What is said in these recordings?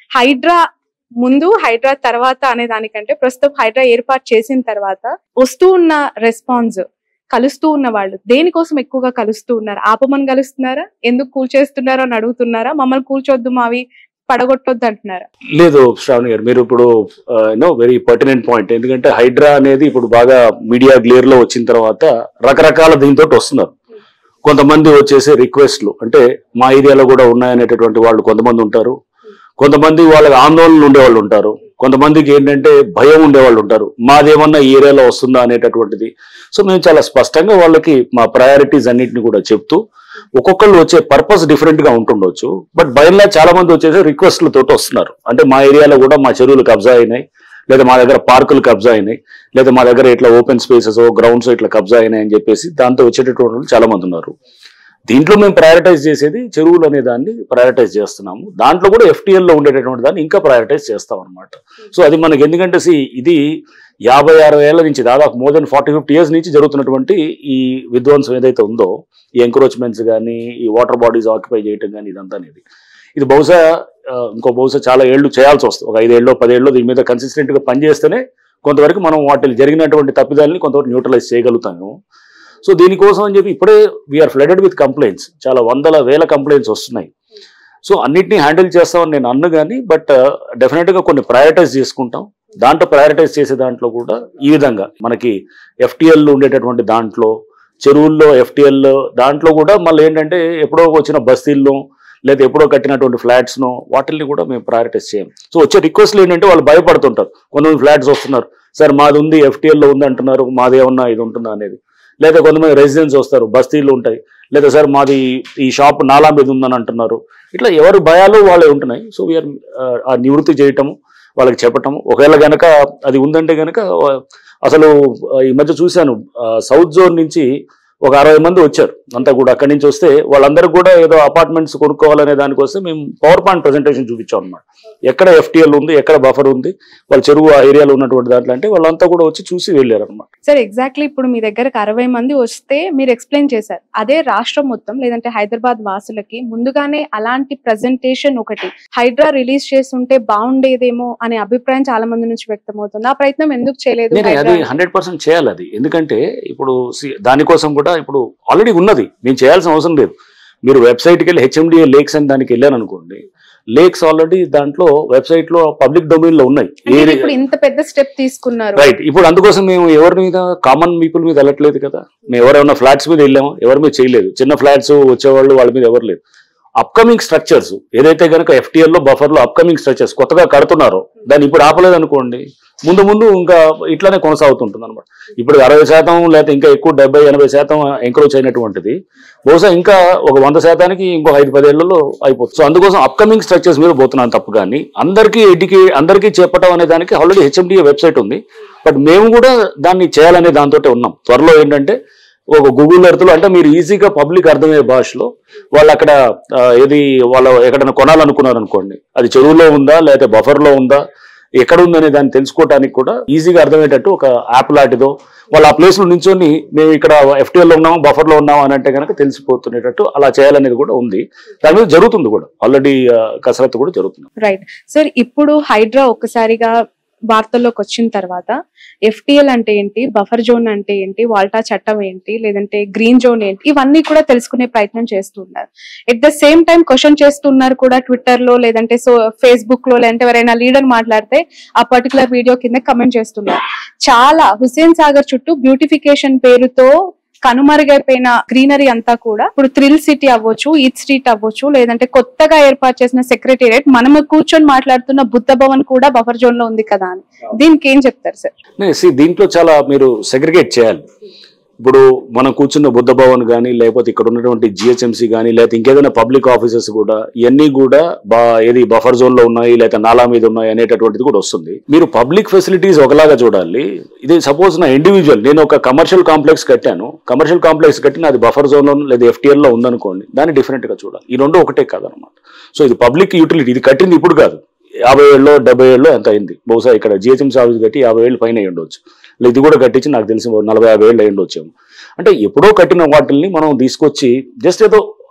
హైడ్రా ముందు హైడ్రా తర్వాత అనే దానికంటే ప్రస్తుతం హైడ్రా ఏర్పాటు చేసిన తర్వాత వస్తూ ఉన్న రెస్పాన్స్ కలుస్తూ ఉన్న వాళ్ళు దేనికోసం ఎక్కువగా కలుస్తూ ఉన్నారు ఆపమని కలుస్తున్నారా ఎందుకు కూల్చేస్తున్నారో అని అడుగుతున్నారా మమ్మల్ని కూల్చొద్దు మావి పడగొట్టొద్దు అంటున్నారా లేదు శ్రావణి గారు మీరు ఇప్పుడు నో వెరీ పర్టినెంట్ పాయింట్ ఎందుకంటే హైడ్రా అనేది ఇప్పుడు బాగా మీడియా గ్లేర్ లో వచ్చిన తర్వాత రకరకాల దీంతో వస్తున్నారు కొంతమంది వచ్చేసి రిక్వెస్ట్లు అంటే మా ఏరియాలో కూడా ఉన్నాయనేటటువంటి వాళ్ళు కొంతమంది ఉంటారు కొంతమంది వాళ్ళకి ఆందోళనలు ఉండేవాళ్ళు ఉంటారు కొంతమందికి ఏంటంటే భయం ఉండేవాళ్ళు ఉంటారు మాదేమన్నా ఈ ఏరియాలో వస్తుందా అనేటటువంటిది సో మేము చాలా స్పష్టంగా వాళ్ళకి మా ప్రయారిటీస్ అన్నిటిని కూడా చెప్తూ ఒక్కొక్కళ్ళు వచ్చే పర్పస్ డిఫరెంట్ గా ఉంటుండొచ్చు బట్ బయలులా చాలా మంది వచ్చేసి రిక్వెస్ట్లతో వస్తున్నారు అంటే మా ఏరియాలో కూడా మా చెరువులు కబ్జా అయినాయి లేదా మా దగ్గర పార్కులు కబ్జా అయినాయి లేదా మా దగ్గర ఇట్లా ఓపెన్ స్పేసెస్ గ్రౌండ్స్ ఇట్లా కబ్జా అయినాయి అని చెప్పేసి దాంతో వచ్చేటటువంటి వాళ్ళు చాలా మంది ఉన్నారు దీంట్లో మేము ప్రయారిటైజ్ చేసేది చెరువులు అనే దాన్ని ప్రయారిటైజ్ చేస్తున్నాము దాంట్లో కూడా FTL లో ఉండేటటువంటి దాన్ని ఇంకా ప్రయారిటైజ్ చేస్తాం అనమాట సో అది మనకి ఎందుకంటే see, ఇది యాభై అరవై ఏళ్ల నుంచి దాదాపు more than forty fifty years నుంచి జరుగుతున్నటువంటి ఈ విధ్వంసం ఏదైతే ఉందో ఈ ఎంక్రోచ్మెంట్స్ కానీ ఈ వాటర్ బాడీస్ ఆక్యుపై చేయటం కానీ ఇదంతా అనేది ఇది బహుశా ఆ, ఇంకో బహుశా చాలా ఏళ్ళు చేయాల్సి వస్తుంది ఒక ఐదేళ్ళు పదేళ్ళు దీని మీద కన్సిస్టెంట్ గా పనిచేస్తేనే కొంతవరకు మనం వాటి జరిగినటువంటి తప్పిదాలని కొంతవరకు న్యూట్రలైజ్ చేయగలుగుతాము సో దీనికోసం అని చెప్పి ఇప్పుడే వీఆర్ ఫ్లడెడ్ విత్ కంప్లైంట్స్ చాలా వందల వేల కంప్లైంట్స్ వస్తున్నాయి సో అన్నిటినీ హ్యాండిల్ చేస్తామని నేను అన్ను కానీ బట్ డెఫినెట్గా కొన్ని ప్రయారిటైజ్ చేసుకుంటాం దాంట్లో ప్రయారిటైజ్ చేసే దాంట్లో కూడా ఈ విధంగా మనకి ఎఫ్టిఎల్ ఉండేటటువంటి దాంట్లో చెరువుల్లో ఎఫ్టిఎల్ దాంట్లో కూడా మళ్ళీ ఏంటంటే ఎప్పుడో వచ్చిన బస్తీల్లో లేదా ఎప్పుడో కట్టినటువంటి ఫ్లాట్స్ను వాటిల్ని కూడా మేము ప్రయారిటైజ్ చేయం సో వచ్చే రిక్వెస్ట్లు ఏంటంటే వాళ్ళు భయపడుతుంటారు కొంతమంది ఫ్లాట్స్ వస్తున్నారు సార్ మాది ఉంది FTL లో ఉంది అంటున్నారు మాది ఏమన్నా ఇది ఉంటుందా అనేది లేదా కొంతమంది రెసిడెన్స్ వస్తారు బస్తీలు ఉంటాయి లేదా సార్ మాది ఈ షాప్ నాలా మీద ఉందని అంటున్నారు ఇట్లా ఎవరి భయాలు వాళ్ళే ఉంటున్నాయి సో వీఆర్ ఆ నివృత్తి చేయటము వాళ్ళకి చెప్పటము ఒకవేళ గనక అది ఉందంటే గనక ఆ, అసలు ఆ, ఈ మధ్య చూశాను సౌత్ జోన్ నుంచి ఒక అరవై మంది వచ్చారు అంతా కూడా అక్కడి నుంచి వస్తే వాళ్ళందరూ కూడా ఏదో అపార్ట్మెంట్స్ కొనుక్కోవాలనే దానికోసం మేము పవర్ పాయింట్ ప్రెజెంటేషన్ చూపించాం అనమాట ఎక్కడ ఎఫ్టీఎల్ ఉంది ఎక్కడ బఫర్ ఉంది వాళ్ళ చెరువు ఆ ఏరియాలో ఉన్నటువంటి దాంట్లో అంటే వాళ్ళంతా కూడా వచ్చి చూసి వెళ్ళారు అనమాట సార్ ఎగ్జాక్ట్లీ ఇప్పుడు మీ దగ్గరకు అరవై మంది వస్తే మీరు ఎక్స్ప్లెయిన్ చేశారు అదే రాష్ట్రం మొత్తం లేదంటే హైదరాబాద్ వాసులకి ముందుగానే అలాంటి ప్రజెంటేషన్ ఒకటి హైడ్రా రిలీజ్ చేస్తుంటే బాగుండేదేమో అనే అభిప్రాయం చాలా మంది నుంచి వ్యక్తమవుతుంది ఆ ప్రయత్నం ఎందుకు చేయలేదు నేను అది హైడ్రా? హండ్రెడ్ పర్సెంట్ చేయాలి అది ఎందుకంటే ఇప్పుడు see, దానికోసం కూడా ఇప్పుడు ఆల్రెడీ ఉన్నది నేను చేయాల్సిన అవసరం లేదు మీరు వెబ్సైట్కి వెళ్ళి హెచ్ఎండిఏ లేక్స్ అని దానికి వెళ్ళాను అనుకోండి లేక్స్ ఆల్రెడీ దాంట్లో వెబ్సైట్ లో పబ్లిక్ డొమైన్ లో ఉన్నాయి అంటే ఏ ఇప్పుడు ఇంత పెద్ద స్టెప్ తీసుకున్నారు రైట్ ఇప్పుడు అందుకోసం మేము ఎవరి మీద కామన్ పీపుల్ మీద వెళ్ళట్లేదు కదా మేము ఎవరైనా ఫ్లాట్స్ మీద వెళ్ళాము ఎవరి మీద చేయలేదు చిన్న ఫ్లాట్స్ వచ్చేవాళ్ళు వాళ్ళ మీద ఎవరు లేదు అప్కమింగ్ స్ట్రక్చర్స్ ఏదైతే కనుక ఎఫ్టీఎల్ లో బఫర్ లో అప్కమింగ్ స్ట్రక్చర్స్ కొత్తగా కడుతున్నారో దాన్ని ఇప్పుడు ఆపలేదు అనుకోండి ముందు ముందు ఇంకా ఇట్లానే కొనసాగుతుంటుంది అనమాట ఇప్పుడు అరవై శాతం లేకపోతే ఇంకా ఎక్కువ డెబ్బై ఎనభై శాతం ఎంక్రోచ్ అయినటువంటిది బహుశా ఇంకా ఒక వంద శాతానికి ఇంకో ఐదు పదేళ్లలో అయిపోతుంది సో అందుకోసం అప్కమింగ్ స్ట్రక్చర్స్ మీద పోతున్నాను తప్పు కానీ అందరికీ ఎడ్యుకే అందరికీ చెప్పడం అనే దానికి ఆల్రెడీ హెచ్ఎండిఏ వెబ్సైట్ ఉంది బట్ మేము కూడా దాన్ని చేయాలనే దాంతో ఉన్నాం త్వరలో ఏంటంటే ఒక గూగుల్ ఎర్త్లో అంటే మీరు ఈజీగా పబ్లిక్ అర్థమయ్యే భాషలో వాళ్ళు అక్కడ ఆ, ఏది వాళ్ళ ఎక్కడైనా కొనాలనుకున్నారు అనుకోండి అది చెరువులో ఉందా లేకపోతే బఫర్లో ఉందా ఎక్కడ ఉందనే దాన్ని తెలుసుకోవడానికి కూడా ఈజీగా అర్థమయ్యేటట్టు ఒక యాప్ లాంటిదో వాళ్ళు ఆ ప్లేస్లో నించొని మేము ఇక్కడ ఎఫ్టీఎల్లో ఉన్నాము బఫర్లో ఉన్నాము అని అంటే కనుక తెలిసిపోతునేటట్టు అలా చేయాలనేది కూడా ఉంది దాని మీద జరుగుతుంది కూడా ఆల్రెడీ కసరత్తు కూడా జరుగుతుంది రైట్ సార్ ఇప్పుడు హైడ్రా ఒక్కసారిగా వార్తల్లోకి వచ్చిన తర్వాత ఎఫ్టిఎల్ అంటే ఏంటి బఫర్ జోన్ అంటే ఏంటి వాల్టా చట్టం ఏంటి లేదంటే గ్రీన్ జోన్ ఏంటి ఇవన్నీ కూడా తెలుసుకునే ప్రయత్నం చేస్తున్నారు at the same time question చేస్తున్నారు కూడా ట్విట్టర్ లో లేదంటే సో ఫేస్బుక్ లో లేదంటే ఎవరైనా లీడర్ మాట్లాడితే ఆ పర్టికులర్ వీడియో కింద కమెంట్ చేస్తున్నారు చాలా హుసేన్ సాగర్ చుట్టూ బ్యూటిఫికేషన్ పేరుతో కనుమరుగైపోయిన గ్రీనరీ అంతా కూడా ఇప్పుడు థ్రిల్ సిటీ అవ్వచ్చు ఈత్ స్ట్రీట్ అవ్వచ్చు లేదంటే కొత్తగా ఏర్పాటు చేసిన సెక్రటేరియట్ మనము కూర్చొని మాట్లాడుతున్న బుద్ధ భవన్ కూడా బఫర్ జోన్ లో ఉంది కదా అని దీనికి ఏం చెప్తారు సార్ నే, see, దీంట్లో చాలా మీరు సెగ్రిగేట్ చేయాలి ఇప్పుడు మనం కూర్చున్న బుద్ధ భవన్ కానీ లేకపోతే ఇక్కడ ఉన్నటువంటి జిహెచ్ఎంసీ కానీ లేకపోతే ఇంకేదైనా పబ్లిక్ ఆఫీసెస్ కూడా ఇవన్నీ కూడా బా ఏది బఫర్ జోన్ లో ఉన్నాయి లేకపోతే నాలా మీద ఉన్నాయి అనేటటువంటిది కూడా వస్తుంది మీరు పబ్లిక్ ఫెసిలిటీస్ ఒకలాగా చూడాలి ఇది సపోజ్ నా ఇండివిజువల్ నేను ఒక కమర్షియల్ కాంప్లెక్స్ కట్టాను కమర్షియల్ కాంప్లెక్స్ కట్టిన అది బఫర్ జోన్ లో లేదా ఎఫ్టీఎల్ లో ఉందనుకోండి దాన్ని డిఫరెంట్ గా చూడాలి ఈ రెండు ఒకటే కాదనమాట సో ఇది పబ్లిక్ యూటిలిటీ ఇది కట్టింది ఇప్పుడు కాదు యాభై ఏళ్ళు డెబ్బై ఏళ్ళు ఎంత అయింది బహుశా ఇక్కడ జిహెచ్ఎంసీ ఆఫీస్ కట్టి యాభై ఏళ్ళు పైన అయి ఉండొచ్చు లేదు ఇది కూడా కట్టించి నాకు తెలిసి ఓ నలభై యాభై ఏళ్ళు అయి ఉండొచ్చేమో అంటే ఎప్పుడో కట్టిన వాటిల్ని మనం తీసుకొచ్చి జస్ట్ ఏదో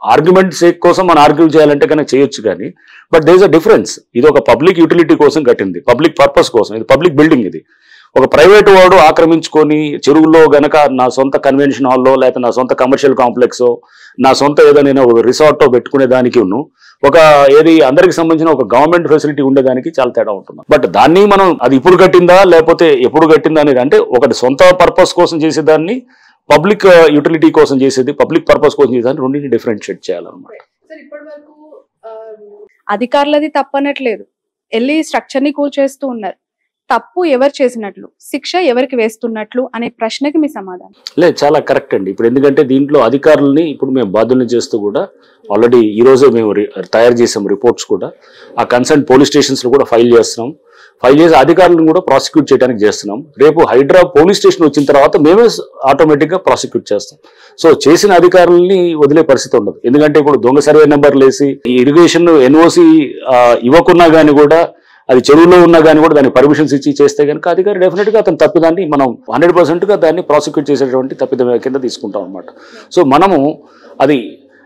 ఆర్గ్యుమెంట్ సేక్ కోసం మనం ఆర్గ్యూ చేయాలంటే కనుక చేయొచ్చు కానీ బట్ దేస్ అ డిఫరెన్స్ ఇది ఒక పబ్లిక్ యూటిలిటీ కోసం కట్టింది పబ్లిక్ పర్పస్ కోసం ఇది పబ్లిక్ బిల్డింగ్ ఇది ఒక ప్రైవేట్ వాడు ఆక్రమించుకొని చెరువులో గనక నా సొంత కన్వెన్షన్ హాల్లో లేకపోతే నా సొంత కమర్షియల్ కాంప్లెక్స్ నా సొంత ఏదో నేను ఒక రిసార్ట్ పెట్టుకునే దానికి ఉన్ను ఒక ఏది అందరికి సంబంధించిన ఒక గవర్నమెంట్ ఫెసిలిటీ ఉండేదానికి చాలా తేడా ఉంటుంది బట్ దాన్ని మనం అది ఇప్పుడు కట్టిందా లేకపోతే ఎప్పుడు కట్టిందా అనేది అంటే ఒకటి సొంత పర్పస్ కోసం చేసేదాన్ని పబ్లిక్ యూటిలిటీ కోసం చేసేది పబ్లిక్ పర్పస్ కోసం చేసేదాన్ని రెండింటిని డిఫరెన్షియేట్ చేయాలన్నమాట సార్ ఇప్పటి వరకు అధికారులది తప్పనట్లేదు వెళ్ళి స్ట్రక్చర్ ని కూల్చేస్తూ ఉన్నారు తప్పు ఎవరు చేసినట్లు శిక్ష ఎవరికి వేస్తున్నట్లు అనే ప్రశ్నకి మీ సమాధానం లేదు చాలా కరెక్ట్ అండి ఇప్పుడు ఎందుకంటే దీంట్లో అధికారులని ఇప్పుడు మేము బాధ్యులను చేస్తూ కూడా ఆల్రెడీ ఈ రోజే మేము రి- తయారు చేసాం రిపోర్ట్స్ కూడా ఆ కన్సర్న్ పోలీస్ స్టేషన్స్ లో కూడా ఫైల్ చేస్తున్నాం ఫైల్ చేసి అధికారులను కూడా ప్రాసిక్యూట్ చేయడానికి చేస్తున్నాం రేపు హైడ్రా పోలీస్ స్టేషన్ వచ్చిన తర్వాత మేమే ఆటోమేటిక్ గా ప్రాసిక్యూట్ చేస్తాం సో చేసిన అధికారుల్ని వదిలే పరిస్థితి ఉండదు ఎందుకంటే ఇప్పుడు దొంగ సర్వే నెంబర్లు వేసి ఈ ఇరిగేషన్ ఎన్ఓసి ఇవ్వకున్నా కానీ కూడా అది చెరువులో ఉన్నా కానీ కూడా దానికి పర్మిషన్స్ ఇచ్చి చేస్తే కనుక అధికారి డెఫినెట్ గా అతను తప్పిదాన్ని మనం హండ్రెడ్ పర్సెంట్ గా దాన్ని ప్రాసిక్యూట్ చేసేటువంటి తప్పిదం కింద తీసుకుంటాం అనమాట సో మనము అది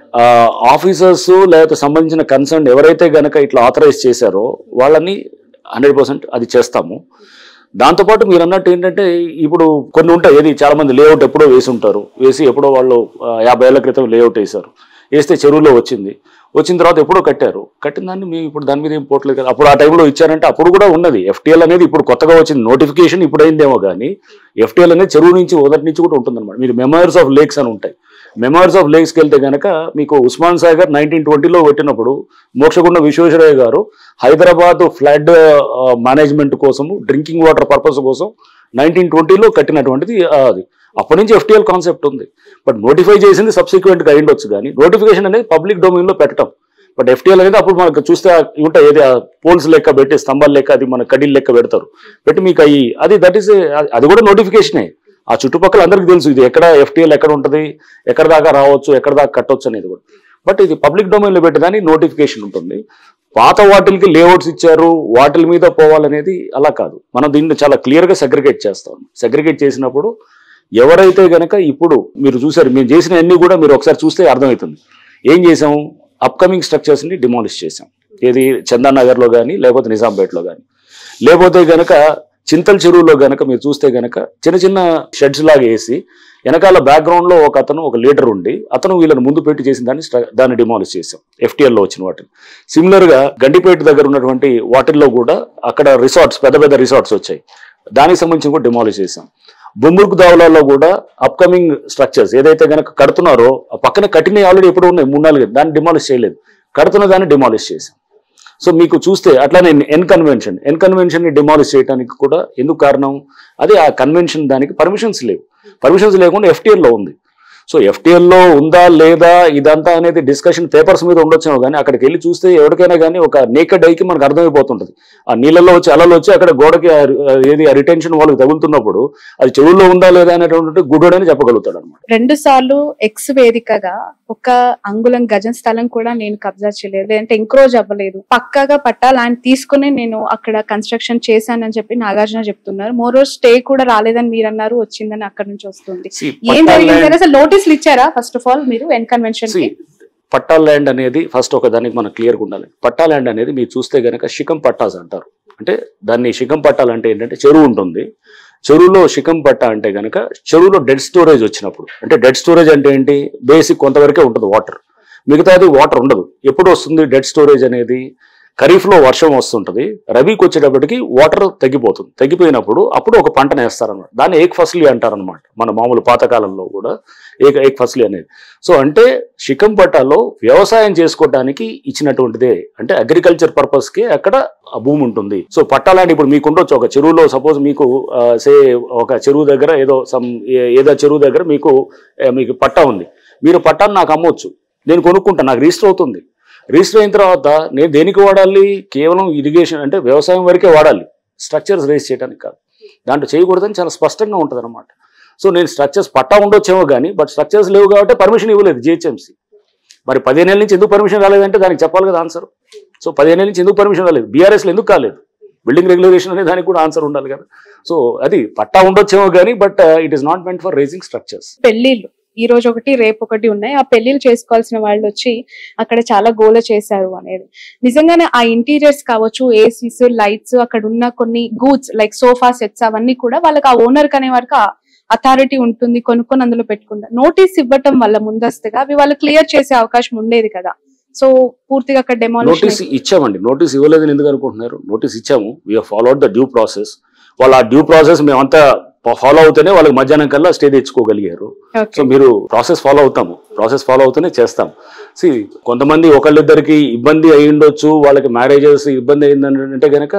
ఆఫీసర్స్ లేకపోతే సంబంధించిన కన్సర్న్ ఎవరైతే గనక ఇట్లా ఆథరైజ్ చేశారో వాళ్ళని హండ్రెడ్ పర్సెంట్ అది చేస్తాము దాంతోపాటు మీరు అన్నట్టు ఏంటంటే ఇప్పుడు కొన్ని ఉంటాయి ఏది చాలా మంది లేఅవుట్ ఎప్పుడో వేసి ఉంటారు వేసి ఎప్పుడో వాళ్ళు ఆ, యాభై ఏళ్ల క్రితం లేఅవుట్ వేశారు వేస్తే చెరువులో వచ్చింది వచ్చిన తర్వాత ఎప్పుడో కట్టారు కట్టిన దాన్ని మేము ఇప్పుడు దాని మీద ఏం పోవట్లేదు కదా అప్పుడు ఆ టైంలో ఇచ్చారంటే అప్పుడు కూడా ఉన్నది ఎఫ్టీఎల్ అనేది ఇప్పుడు కొత్తగా వచ్చింది నోటిఫికేషన్ ఇప్పుడు అయిందేమో కానీ ఎఫ్టీఎల్ అనేది చెరువు నుంచి మొదటి నుంచి కూడా ఉంటుందన్నమాట మీరు మెమోరీస్ ఆఫ్ లేక్స్ అని ఉంటాయి మెమోరీస్ ఆఫ్ లేక్స్కి వెళ్తే కనుక మీకు ఉస్మాన్ సాగర్ నైన్టీన్ ట్వంటీలో పెట్టినప్పుడు మోక్షగుండ విశ్వేశ్వరయ్య గారు హైదరాబాద్ ఫ్లడ్ మేనేజ్మెంట్ కోసము డ్రింకింగ్ వాటర్ పర్పస్ కోసం నైన్టీన్ ట్వంటీలో కట్టినటువంటిది ఆ, అది అప్పటి నుంచి ఎఫ్టీఎల్ కాన్సెప్ట్ ఉంది బట్ నోటిఫై చేసింది సబ్సిక్వెంట్గా అయ్యిండొచ్చు కానీ నోటిఫికేషన్ అనేది పబ్లిక్ డొమైన్లో పెట్టడం బట్ ఎఫ్టీఎల్ అనేది అప్పుడు మనకు చూస్తే ఇవి ఉంటాయి ఏది పోల్స్ లెక్క పెట్టి స్తంభాలు లెక్క అది మన కడీలు లెక్క పెడతారు పెట్టి మీకు అయ్యి అది దట్ ఈస్ అది కూడా నోటిఫికేషనే ఆ చుట్టుపక్కల అందరికీ తెలుసు ఇది ఎక్కడ ఎఫ్టీఎల్ ఎక్కడ ఉంటుంది ఎక్కడ దాకా రావచ్చు ఎక్కడ దాకా కట్టొచ్చు అనేది కూడా బట్ ఇది పబ్లిక్ డొమైన్లో పెట్టేదానికి నోటిఫికేషన్ ఉంటుంది పాత వాటిల్కి లేఅవుట్స్ ఇచ్చారు వాటిల మీద పోవాలనేది అలా కాదు మనం దీన్ని చాలా క్లియర్గా సెగ్రిగేట్ చేస్తాం సెగ్రిగేట్ చేసినప్పుడు ఎవరైతే గనక ఇప్పుడు మీరు చూసారు మేము చేసిన అన్ని కూడా మీరు ఒకసారి చూస్తే అర్థమవుతుంది ఏం చేసాం అప్కమింగ్ స్ట్రక్చర్స్ని డిమాలిష్ చేసాం ఏది చందన్ నగర్లో కానీ లేకపోతే నిజాంపేటలో కానీ లేకపోతే గనక చింతల చెరువులో గనక మీరు చూస్తే గనక చిన్న చిన్న షెడ్స్ లాగా వేసి వెనకాల background లో ఒక అతను ఒక లీడర్ ఉండి అతను వీళ్ళని ముందు పెట్టి చేసిన దాన్ని స్ట్ర- దాన్ని డిమాలిష్ చేసాం FTL లో వచ్చిన వాటిని సిమిలర్ గా గండిపేట దగ్గర ఉన్నటువంటి వాటిల్లో కూడా అక్కడ రిసార్ట్స్ పెద్ద పెద్ద రిసార్ట్స్ వచ్చాయి దానికి సంబంధించి కూడా డిమాలిష్ చేసాం బొమ్మురుకు దావులలో కూడా అప్కమింగ్ స్ట్రక్చర్స్ ఏదైతే గనక కడుతున్నారో ఆ పక్కన కట్టినవి ఆల్రెడీ ఎప్పుడు ఉన్నాయి మూడు నాలుగు దాన్ని డిమాలిష్ చేయలేదు కడుతున్న దాన్ని డిమాలిష్ చేసాం సో మీకు చూస్తే అట్లానే ఎన్ కన్వెన్షన్ ఎన్ కన్వెన్షన్ ని డిమాలిష్ చేయడానికి కూడా ఎందుకు కారణం అది ఆ కన్వెన్షన్ దానికి పర్మిషన్స్ లేవు పర్మిషన్స్ లేకుండా FTL లో ఉంది సో FTL లో ఉందా లేదా ఇదంతా అనేది డిస్కషన్ పేపర్స్ మీద ఉండొచ్చేమో కానీ అక్కడికి వెళ్ళి చూస్తే ఎవరికైనా కానీ ఒక నేకెడ్ ఐకి మనకు అర్థమైపోతుంటది ఆ నీళ్ళలో వచ్చి అలలు వచ్చి అక్కడ గోడకి ఆ రి- ఆ ఏది ఆ రిటెన్షన్ వాళ్ళకి తగులుతున్నప్పుడు అది చెవుల్లో ఉందా లేదా అనేటువంటి గుడ్డని చెప్పగలుగుతాడు అనమాట రెండు సార్లు ఎక్స్ వేదికగా ఒక అంగుళం గజం స్థలం కూడా నేను కబ్జా చేయలేదు లేదంటే ఎంక్రోజ్ అవ్వలేదు పక్కాగా పట్టాలి ఆయన తీసుకుని నేను అక్కడ కన్స్ట్రక్షన్ చేశానని చెప్పి నాగార్జున చెప్తున్నారు మోరో స్టే కూడా రాలేదని మీరు అన్నారు వచ్చిందని అక్కడ నుంచి వస్తుంది ఏం జరిగింది అసలు నోటీసులు ఇచ్చారా ఫస్ట్ ఆఫ్ ఆల్ మీరు ఎన్ కన్వెన్షన్ కి పట్టా ల్యాండ్ అనేది ఫస్ట్ ఒక దానికి మనకు క్లియర్గా ఉండాలి పట్టా ల్యాండ్ అనేది మీరు చూస్తే గనక శిఖం పట్టాస్ అంటారు అంటే దాన్ని శిఖం పట్టాలు అంటే ఏంటంటే చెరువు ఉంటుంది చెరువులో శిఖం పట్ట అంటే గనక చెరువులో డెడ్ స్టోరేజ్ వచ్చినప్పుడు అంటే డెడ్ స్టోరేజ్ అంటే ఏంటి బేసిక్ కొంతవరకే ఉంటుంది వాటర్ మిగతాది వాటర్ ఉండదు ఎప్పుడు వస్తుంది డెడ్ స్టోరేజ్ అనేది ఖరీఫ్లో వర్షం వస్తుంటది రబీకి వచ్చేటప్పటికి వాటర్ తగ్గిపోతుంది తగ్గిపోయినప్పుడు అప్పుడు ఒక పంటను వేస్తారన్నమాట దాన్ని ఏక్ ఫస్లీ అంటారనమాట మన మామూలు పాతకాలంలో కూడా ఏక ఏక్ ఫస్లీ అనేది సో అంటే శిఖం పట్టాలో వ్యవసాయం చేసుకోవడానికి ఇచ్చినటువంటిదే అంటే అగ్రికల్చర్ పర్పస్ కి అక్కడ ఆ భూమి ఉంటుంది సో పట్టాలని ఇప్పుడు మీకు ఉండొచ్చు ఒక చెరువులో సపోజ్ మీకు సే ఒక చెరువు దగ్గర ఏదో సమ్ ఏదో చెరువు దగ్గర మీకు ఆ, మీకు పట్టా ఉంది మీరు పట్టాన్ని నాకు అమ్మొచ్చు నేను కొనుక్కుంటా నాకు రిజిస్టర్ అవుతుంది రిజిస్టర్ అయిన తర్వాత నేను దేనికి వాడాలి కేవలం ఇరిగేషన్ అంటే వ్యవసాయం వరకే వాడాలి స్ట్రక్చర్స్ రేస్ చేయడానికి కాదు దాంట్లో చేయకూడదని చాలా స్పష్టంగా ఉంటుంది అనమాట సో నేను స్ట్రక్చర్స్ పట్టా ఉండొచ్చేమో కానీ బట్ స్ట్రక్చర్స్ లేవు కాబట్టి పర్మిషన్ ఇవ్వలేదు జిహెచ్ఎంసీ మరి పదిహేనేళ్ళ నుంచి ఎందుకు పర్మిషన్ రాలేదంటే దానికి చెప్పాలి కదా ఆన్సర్ సో పదిహేనేళ్ళ నుంచి ఎందుకు పర్మిషన్ రాలేదు బీఆర్ఎస్లో ఎందుకు కాలేదు బిల్డింగ్ రెగ్యులేషన్ అనే దానికి కూడా ఆన్సర్ ఉండాలి కదా సో అది పట్టా ఉండొచ్చేమో కానీ but it is not meant for racing structures పెళ్లిళ్ళు ఈ రోజు ఒకటి రేపు ఒకటి ఉన్నాయి ఆ పెళ్లిళ్ళు చేసుకోవాల్సిన వాళ్ళు వచ్చి అక్కడ చాలా గోల చేశారు అనేది నిజంగానే ఆ ఇంటీరియర్స్ కావచ్చు ఏసీస్ లైట్స్ అక్కడ ఉన్న కొన్ని గూడ్స్ లైక్ సోఫా సెట్స్ అవన్నీ కూడా వాళ్ళకి ఆ ఓనర్ అనే వరకు అథారిటీ ఉంటుంది కొనుక్కొని అందులో పెట్టుకుంటారు నోటీస్ ఇవ్వటం వల్ల ముందస్తుగా అవి వాళ్ళు క్లియర్ చేసే అవకాశం ఉండేది కదా సో పూర్తిగా అక్కడ నోటీస్ డెమాలిషన్ ఇచ్చామండి నోటీస్ ఇవ్వలేదని ఎందుకు అనుకుంటున్నారు నోటీస్ ఇచ్చాము we followed the due process వాళ్ళు ఆ డ్యూ ప్రాసెస్ మేమంతా ఫాలో అవుతూనే వాళ్ళకి మధ్యాహ్నం కల్లా స్టే తెచ్చుకోగలిగారు సో మీరు ప్రాసెస్ ఫాలో అవుతాము ప్రాసెస్ ఫాలో అవుతూనే చేస్తాం సి కొంతమంది ఒకళ్ళిద్దరికి ఇబ్బంది అయి ఉండొచ్చు వాళ్ళకి మ్యారేజెస్ ఇబ్బంది అయిందంటే గనక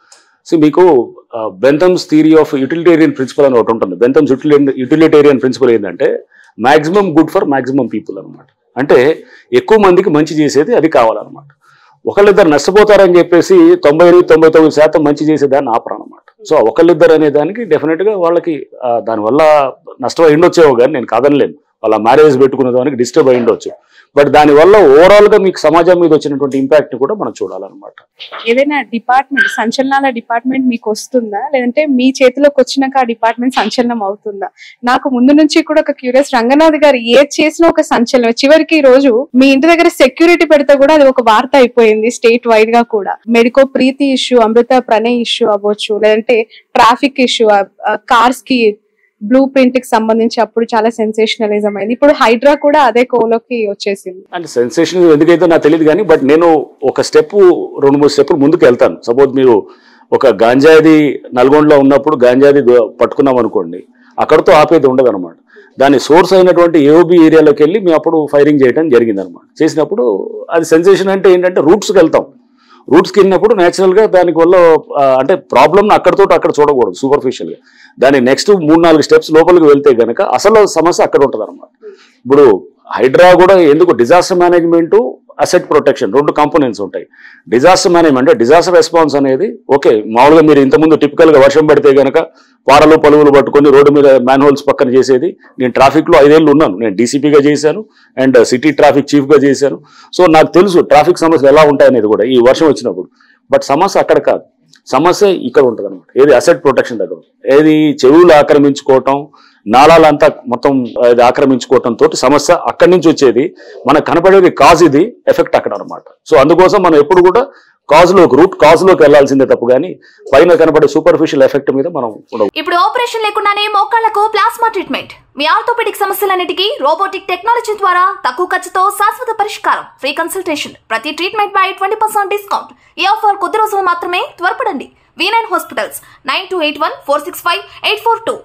సి మీకు Bentham's theory of utilitarian principle అని ఒకటి ఉంటుంది బెంథమ్స్ యూటిలిటేరియన్ ప్రిన్సిపల్ ఏంటంటే maximum good for maximum people అనమాట అంటే ఎక్కువ మందికి మంచి చేసేది అది కావాలన్నమాట ఒకళ్ళిద్దరు నష్టపోతారని చెప్పేసి తొంభై ఎనిమిది తొంభై తొమ్మిది శాతం మంచి చేసేదాన్ని ఆపరనమాట సో ఒకళ్ళిద్దరు అనే దానికి డెఫినెట్ గా వాళ్ళకి ఆ, దానివల్ల నష్టం అయి ఉండొచ్చేమో కానీ నేను కాదనలేను వాళ్ళ మ్యారేజ్ పెట్టుకునే దానికి డిస్టర్బ్ అయి ఉండొచ్చు బట్ దానివల్ల ఓవరాల్ గా మీకు సమాజం మీద వచ్చినటువంటి ఇంపాక్ట్ కూడా మనం చూడాలన్నమాట ఏదైనా డిపార్ట్మెంట్ సంచలనాల డిపార్ట్మెంట్ మీకు వస్తుందా లేదంటే మీ చేతిలోకి వచ్చినాక ఆ డిపార్ట్మెంట్ సంచలనం అవుతుందా నాకు ముందు నుంచి కూడా ఒక క్యూరియస్ రంగనాథ్ గారు ఏది చేసినా ఒక సంచలనం చివరికి ఈ రోజు మీ ఇంటి దగ్గర సెక్యూరిటీ పెడితే కూడా అది ఒక వార్త అయిపోయింది స్టేట్ వైడ్ గా కూడా medico Preethi issue Amrutha Pranay issue అవ్వచ్చు లేదంటే ట్రాఫిక్ ఇష్యూ కార్స్ కి బ్లూ ప్రింట్ కి సంబంధించి అప్పుడు చాలా సెన్సేషనలిజం అయింది ఇప్పుడు హైడ్రా కూడా అదే కోలోకి వచ్చేసింది అంటే సెన్సేషన్ ఎందుకైతే నాకు తెలియదు కానీ బట్ నేను ఒక స్టెప్ రెండు మూడు స్టెప్పులు ముందుకు వెళ్తాను సపోజ్ మీరు ఒక గాంజాది నల్గొండలో ఉన్నప్పుడు గాంజాది దో- పట్టుకున్నాం అనుకోండి అక్కడతో ఆపేది ఉండదు అనమాట దాని సోర్స్ అయినటువంటి ఏఓబి ఏరియాలోకి వెళ్ళి మేము అప్పుడు ఫైరింగ్ చేయడం జరిగింది అనమాట చేసినప్పుడు అది సెన్సేషన్ అంటే ఏంటంటే రూట్స్కి వెళ్తాం రూట్స్కి వెళ్ళినప్పుడు న్యాచురల్గా దానికి వల్ల ఆ, అంటే ప్రాబ్లమ్ అక్కడతో అక్కడ చూడకూడదు సూపర్ఫిషియల్గా దాని నెక్స్ట్ మూడు నాలుగు స్టెప్స్ లోపలికి వెళ్తే గనక అసలు సమస్య అక్కడ ఉంటుంది అనమాట ఇప్పుడు హైడ్రా కూడా ఎందుకు డిజాస్టర్ మేనేజ్మెంట్ అసెట్ ప్రొటెక్షన్ రెండు కాంపోనెంట్స్ ఉంటాయి డిజాస్టర్ మేనేజ్మెంట్ అంటే డిజాస్టర్ రెస్పాన్స్ అనేది ఓకే మామూలుగా మీరు ఇంతకుముందు typical గా వర్షం పడితే గనక పారలు పలువులు పట్టుకొని రోడ్డు మీద మ్యాన్ హోల్స్ పక్కన చేసేది నేను ట్రాఫిక్ లో ఐదేళ్ళు ఉన్నాను నేను డీసీపీగా చేశాను అండ్ సిటీ ట్రాఫిక్ చీఫ్ గా చేశాను సో నాకు తెలుసు ట్రాఫిక్ సమస్యలు ఎలా ఉంటాయనేది కూడా ఈ వర్షం వచ్చినప్పుడు బట్ సమస్య అక్కడ కాదు సమస్య ఇక్కడ ఉంటుంది అనమాట ఏది అసెట్ ప్రొటెక్షన్ దగ్గర ఏది చెరువులు ఆక్రమించుకోవటం నాళాలంతా మొత్తం అది ఆక్రమించుకోవటం తోటి సమస్య అక్కడి నుంచి వచ్చేది మనకు కనపడేది కాజ్ ఇది ఎఫెక్ట్ అక్కడ అనమాట సో అందుకోసం మనం ఎప్పుడు కూడా కాజ్ లోకి రూట్ కాజ్ లోకి వెళ్లాల్సిందే తప్పు కానీ పైన కనపడే సూపర్ఫిషియల్ ఎఫెక్ట్ మీద మనం ఉండవు ఇప్పుడు ఆపరేషన్ లేకుండానే మోకాళ్లకు ప్లాస్మా ట్రీట్మెంట్ మీ ఆర్థోపెడిక్ సమస్యలన్నిటికీ రోబోటిక్ టెక్నాలజీ ద్వారా తక్కువ ఖర్చుతో శాశ్వత పరిష్కారం ఫ్రీ కన్సల్టేషన్ ప్రతి ట్రీట్మెంట్ పై ట్వంటీ పర్సెంట్ డిస్కౌంట్ ఈ ఆఫర్ కొద్ది రోజులు మాత్రమే త్వరపడండి V nine hospitals nine two eight one four six five eight four two